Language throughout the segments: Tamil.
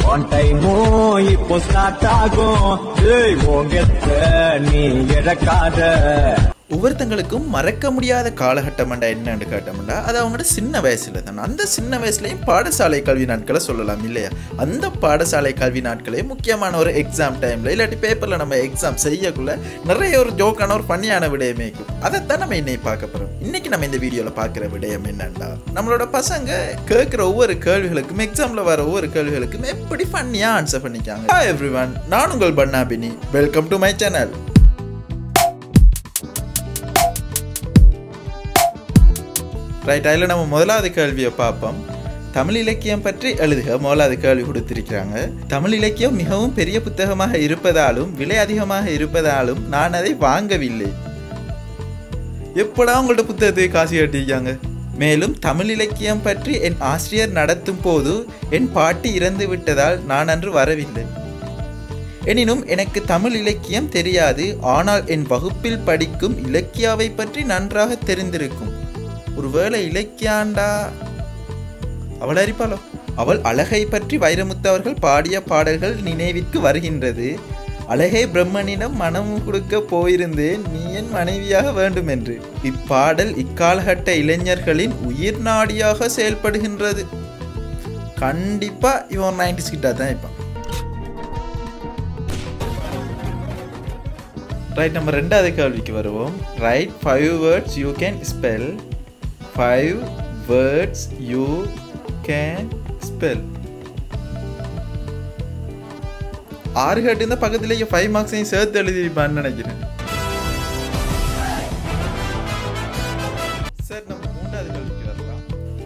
ஆன் டைமும் இப்போ ஸ்டார்ட் ஆகும் ஏய் உங்கத்த நீ இழக்காத ஒவ்வொருத்தங்களுக்கும் மறக்க முடியாத காலகட்டம்ண்டா என்னன்னு கேட்டோம்னா அது அவங்களோட சின்ன வயசுல தான் அந்த சின்ன வயசுலயும் பாடசாலை கல்வி நாட்களை சொல்லலாம் இல்லையா அந்த பாடசாலை கல்வி நாட்களே முக்கியமான ஒரு எக்ஸாம் டைம்ல இல்லாட்டி பேப்பர்ல நம்ம எக்ஸாம் செய்யக்குள்ள நிறைய ஒரு ஜோக்கான ஒரு பண்ணியான விடயமே இருக்கும் அதைத்தான் நம்ம இன்னைக்கு பார்க்க போறோம் இன்னைக்கு நம்ம இந்த வீடியோல பார்க்குற விடயம் என்னன்னா நம்மளோட பசங்க கேட்குற ஒவ்வொரு கேள்விகளுக்கும் எக்ஸாம்ல வர ஒவ்வொரு கேள்விகளுக்கும் எப்படி ஃபன்னியா ஆன்சர் பண்ணிக்காங்க ஹாய் எவ்ரி ஒன் நான் உங்கள் Pannabini welcome to my channel right அதில் நம்ம முதலாவது கேள்வியை பார்ப்போம் தமிழ் இலக்கியம் பற்றி எழுதுக முதலாவது கேள்வி கொடுத்திருக்கிறாங்க தமிழ் இலக்கியம் மிகவும் பெரிய புத்தகமாக இருப்பதாலும் விலை அதிகமாக இருப்பதாலும் நான் அதை வாங்கவில்லை எப்படா உங்கள்ட்ட புத்தகத்தை காசு கட்டிருக்காங்க மேலும் தமிழ் இலக்கியம் பற்றி என் ஆசிரியர் நடத்தும் போது என் பாட்டி இறந்து விட்டதால் நான் அன்று வரவில்லை எனினும் எனக்கு தமிழ் இலக்கியம் தெரியாது ஆனால் என் வகுப்பில் படிக்கும் இலக்கியாவை பற்றி நன்றாக தெரிந்திருக்கும் ஒருவேளை இலக்கியாண்டா அவள் அறிப்பாளோ அவள் அழகை பற்றி வைரமுத்து அவர்கள் பாடிய பாடல்கள் நினைவிற்கு வருகின்றது அழகே பிரம்மனிடம் மனம் கொடுக்க போயிருந்தேன் நீ என் மனைவியாக வேண்டும் என்று இப்பாடல் இக்காலகட்ட இளைஞர்களின் உயிர் நாடியாக செயல்படுகின்றது கண்டிப்பா இவன் நைன்டி கிட்டா தான் இருப்பான் ரைட் நம்ம ரெண்டாவது கேள்விக்கு வருவோம் right five words you can spell five words you can spell ஆறு கேட்டு இருந்தால் பக்கத்துலேயே ஃபைவ் மார்க்ஸையும் சேர்த்து எழுதிப்பான்னு நினைக்கிறேன் சார் நம்ம மூன்றாவது கேள்விக்கு வரலாம்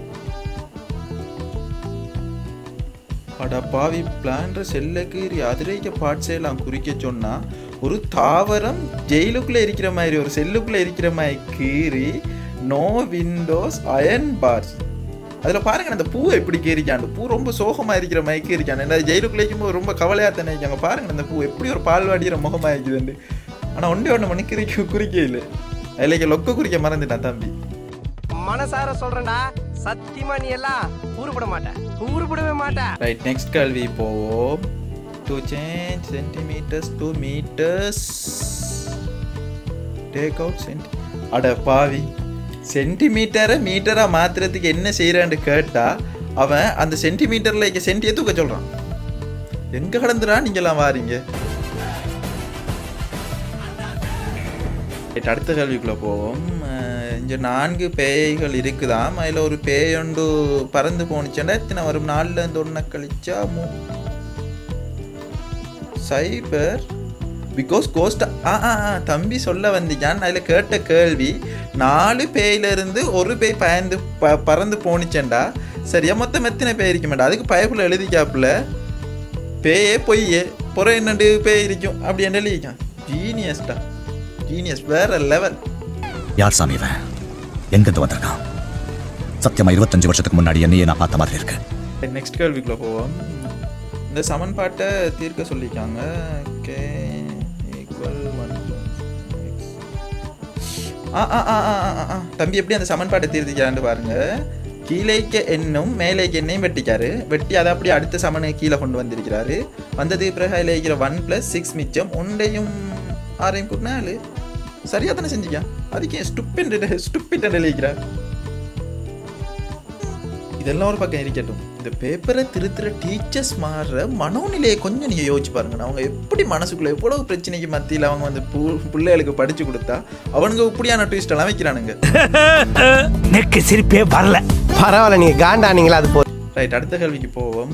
அட பாவி பிளான்ற செல்லக்கீரி அதிரைக்க பாட்செல்லாம் குறிக்க சொன்னா ஒரு தாவரம் ஜெயிலுக்குள்ள இருக்கிற மாதிரி ஒரு செல்லுக்குள்ள இருக்கிற மாதிரி கீறி நோ விண்டோஸ் அயன் பார்ஸ் அதில் பாருங்க அந்த பூவை எப்படி கீறிக்கான் அந்த பூ ரொம்ப சோகமாக இருக்கிற மாதிரி கீறிக்கான் என்ன ஜெயிலுக்குள்ள இருக்கும்போது ரொம்ப கவலையாக தானே இருக்காங்க பாருங்க அந்த பூ எப்படி ஒரு பால் வாடிக்கிற முகமாக இருக்குதுண்டு ஆனால் ஒன்றே ஒன்று மணி குறிக்க குறிக்க இல்லை அதில் லொக்க குறிக்க மறந்துட்டான் தம்பி மனசார சொல்றேன்டா சத்தியமா நீ எல்லாம் ஊருப்பட மாட்ட ஊருப்படவே மாட்ட ரைட் நெக்ஸ்ட் கேள்வி போவோம் to change centimetres to metres take out centi அட பாவி சென்டிமீட்டரை மீட்டராக மாத்துறதுக்கு என்ன செய்கிறான்னு கேட்டா அவன் அந்த சென்டிமீட்டரில் இருக்க சென்டியை தூக்க சொல்கிறான் எங்கே கடந்துடா நீங்களாம் வாரீங்க ரைட், அடுத்த கேள்விக்குள்ளே போவோம் அஹ், இங்க நான்கு பேய்கள் இருக்குதாம் அதில் ஒரு பேய் ஒன்று பறந்து போணுச்சுன்னா எத்தனை வரும் நாலுல இருந்து ஒன்றை கழிச்சா மூ சைபர் பிகாஸ் கோஸ்ட் ஆ ஆ ஆ தம்பி சொல்ல வந்திக்கான் அதில் கேட்ட கேள்வி நாலு பேயிலிருந்து ஒரு பேய் பயந்து ப பறந்து போணுச்சேண்டா சரியா மொத்தம் எத்தனை பேய் இருக்க மாட்டா அதுக்கு பயப்புல எழுதிக்காப்புல பேயே பொய்யே புற என்னண்டு பேய் இருக்கும் அப்படி என்ன எழுதிக்கான் ஜீனியஸ்டா ஜீனியஸ் வேற லெவல் யார் சாமி இவன் எங்கிருந்து வந்திருக்கான் சத்தியமா இருபத்தஞ்சு வருஷத்துக்கு முன்னாடி என்னையே நான் பார்த்த மாதிரி இருக்கு நெக்ஸ்ட் கேள்விக்குள்ள போவோம் இந்த சமன்பாட்டை தீர்க்க சொல்லியிருக்காங்க கே ஈக்குவல் ஒன் ஆ ஆ ஆ ஆ ஆ, ஆ தம்பி எப்படி அந்த சமன்பாட்டை தீர்த்திக்கிறான்னு பாருங்க கீழேக்க எண்ணும் மேலேக்கு எண்ணையும் வெட்டிக்காரு வெட்டி அதை அப்படியே அடுத்த சமனை கீழே கொண்டு வந்திருக்கிறாரு வந்தது பிறகு அதில் இருக்கிற ஒன் ப்ளஸ் சிக்ஸ் மிச்சம் ஒன்றையும் ஆறையும் கூட நாலு சரியா தானே செஞ்சிக்க அதுக்கு ஸ்டுப்பின் ஸ்டுப்பிட் எழுதிக்கிறார் இதெல்லாம் ஒரு பக்கம் இருக்கட்டும் இந்த பேப்பரை திருத்துற டீச்சர்ஸ் மாறுற மனோநிலையை கொஞ்சம் நீங்கள் யோசிச்சு பாருங்க அவங்க எப்படி மனசுக்குள்ள எவ்வளவு பிரச்சனைக்கு மத்தியில் அவங்க வந்து பு- பிள்ளைகளுக்கு படிச்சு கொடுத்தா அவனுங்க இப்படியான ட்விஸ்ட் எல்லாம் வைக்கிறானுங்க நெக்கு சிரிப்பே வரல பரவாயில்ல நீங்க காண்டானீங்களா அது போதும் ரைட் அடுத்த கேள்விக்கு போவோம்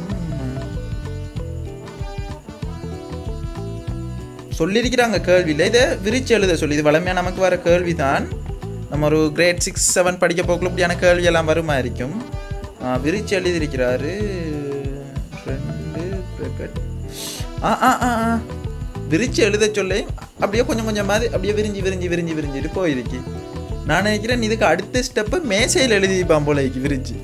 சொல்லியிருக்கிறாங்க கேள்வியில் இதை விரிச்சு எழுத சொல்லி இது வளமையாக நமக்கு வர கேள்வி தான் நம்ம ஒரு கிரேட் சிக்ஸ் செவன் படிக்க போக்குள்ள இப்படியான கேள்வி எல்லாம் வருமா இருக்கும் ஆ, விரிச்சு எழுதியிருக்கிறாரு ரெண்டு bracket. ஆ ஆ ஆ ஆ. விரிச்சு எழுத சொல்லி அப்படியே கொஞ்சம் கொஞ்சமாவது அப்படியே விரிஞ்சு விரிஞ்சு விரிஞ்சு விரிஞ்சிட்டு போயிருக்கு நான் நினைக்கிறேன் இதுக்கு அடுத்த ஸ்டெப்பை மேசையில் எழுதிப்பான் போல இருக்கு விரிச்சு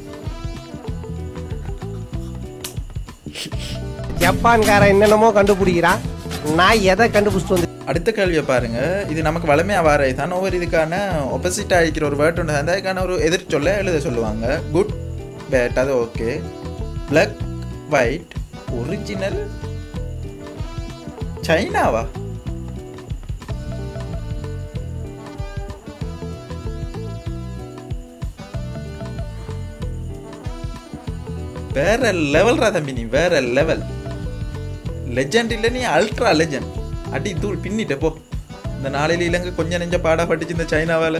ஜப்பான்காரன் என்னென்னமோ கண்டுபிடிக்கிறான் நான் எதை கண்டுபிடிச்சிட்டு வந்து அடுத்த கேள்வியை பாருங்க இது நமக்கு வளமையாக வார தான் ஒவ்வொரு இதுக்கான ஒப்போசிட்டாக இருக்கிற ஒரு வேர்ட் ஒன்று இருந்தால் அதுக்கான ஒரு எதிர் சொல்ல எழுத சொல்லுவாங்க குட் பேட் அது ஓகே பிளாக் ஒயிட் ஒரிஜினல் சைனாவா வேற லெவல்ரா தம்பி நீ வேற லெவல் லெஜண்ட் இல்ல நீ அல்ட்ரா லெஜண்ட் அடி தூள் பின்னிட்ட போ இந்த நாளையில இலங்கை கொஞ்சம் நெஞ்ச பாடா பட்டுச்சு இந்த சைனாவால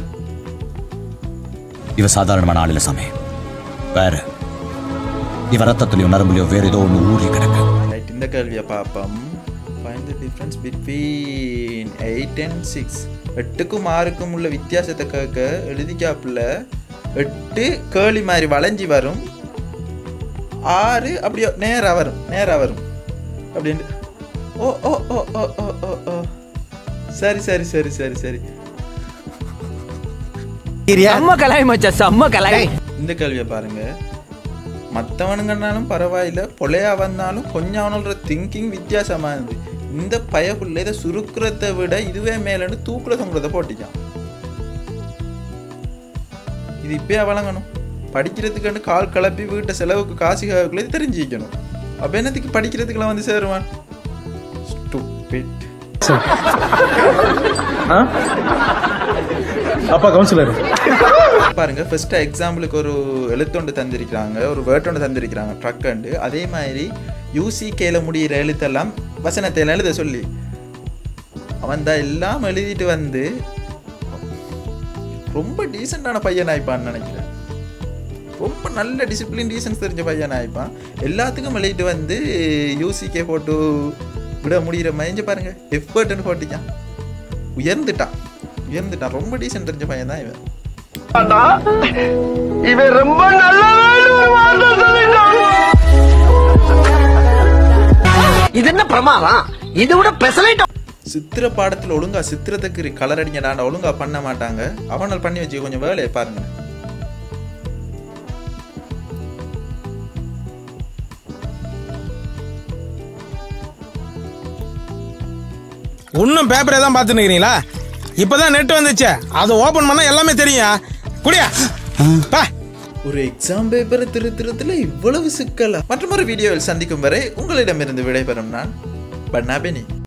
இவ சாதாரணமான ஆள் இல்ல சாமி வேற இவ ரத்தத்திலையும் நரம்புலையும் வேற ஏதோ ஒன்று ஊறி கிடக்கு ரைட் இந்த கேள்வியை பார்ப்போம் find the difference between eight and six எட்டுக்கும் ஆறுக்கும் உள்ள வித்தியாசத்தை கேட்க எழுதிக்காப்புல எட்டு கேளி மாதிரி வளைஞ்சி வரும் ஆறு அப்படியே நேராக வரும் நேராக வரும் அப்படின்ட்டு ஓ ஓ ஓ ஓ ஓ ஓ ஓ சரி சரி சரி சரி சரி செம்ம கலாய் மச்சான் செம்ம கலாய் இந்த கேள்வியை பாருங்க மற்றவனுங்கன்னாலும் பரவாயில்ல பொழையா வந்தாலும் கொஞ்சம் அவனோட திங்கிங் வித்தியாசமா இருந்து இந்த பயப்புள்ள இதை சுருக்கிறத விட இதுவே மேலன்னு தூக்குல தொங்குறத போட்டிக்கான் இது இப்பயே வழங்கணும் படிக்கிறதுக்கு கால் கிளப்பி வீட்டை செலவுக்கு காசு கேட்கல இது தெரிஞ்சுக்கணும் அப்ப என்னத்துக்கு படிக்கிறதுக்குலாம் வந்து சேருவான் Stupid. அப்பா கவுன்சிலர் பாருங்க ஃபர்ஸ்ட் எக்ஸாம்பிளுக்கு ஒரு எழுத்தொண்டு தந்திருக்கிறாங்க ஒரு வேர்ட் ஒன்று தந்திருக்கிறாங்க ட்ரக் அண்டு அதே மாதிரி யூசிகேல முடியிற எழுத்தெல்லாம் வசனத்தை எழுத சொல்லி அவன் தான் எல்லாம் எழுதிட்டு வந்து ரொம்ப டீசெண்டான பையன் ஆயிப்பான்னு நினைக்கிறேன் ரொம்ப நல்ல டிசிப்ளின் டீசன்ஸ் தெரிஞ்ச பையன் ஆயிப்பான் எல்லாத்துக்கும் எழுதிட்டு வந்து யூசிகே போட்டு விட முடிகிற மாதிரி பாருங்க எஃபர்ட்னு போட்டிக்கான் உயர்ந்துட்டான் உயர்ந்துட்டான் ரொம்ப டீசென்ட் தெரிஞ்ச பையன் தான் இவன் இவன் ரொம்ப நல்லவன் ஒரு வார்த்தை சொல்லிட்டான் இது என்ன பிரமாதம் இது விட பெசலைட் சித்திர பாடத்தில் ஒழுங்கா சித்திரத்துக்கு கலர் அடிங்கடாண்ட ஒழுங்கா பண்ண மாட்டாங்க அவனால் பண்ணி வச்சு கொஞ்சம் வேலையை பாருங்க இன்னும் பேப்பரே தான் பார்த்துன்னு இருக்கிறீங்களா இப்பதான் நெட் வந்துச்சு அதை ஓபன் பண்ணா எல்லாமே தெரியும் குடியா பா ஒரு எக்ஸாம் பேப்பரை திருத்திரத்தில் இவ்வளவு சிக்கலா மற்றொரு வீடியோவில் சந்திக்கும் வரை உங்களிடமிருந்து விடைபெறும் நான் பன்னாபெனி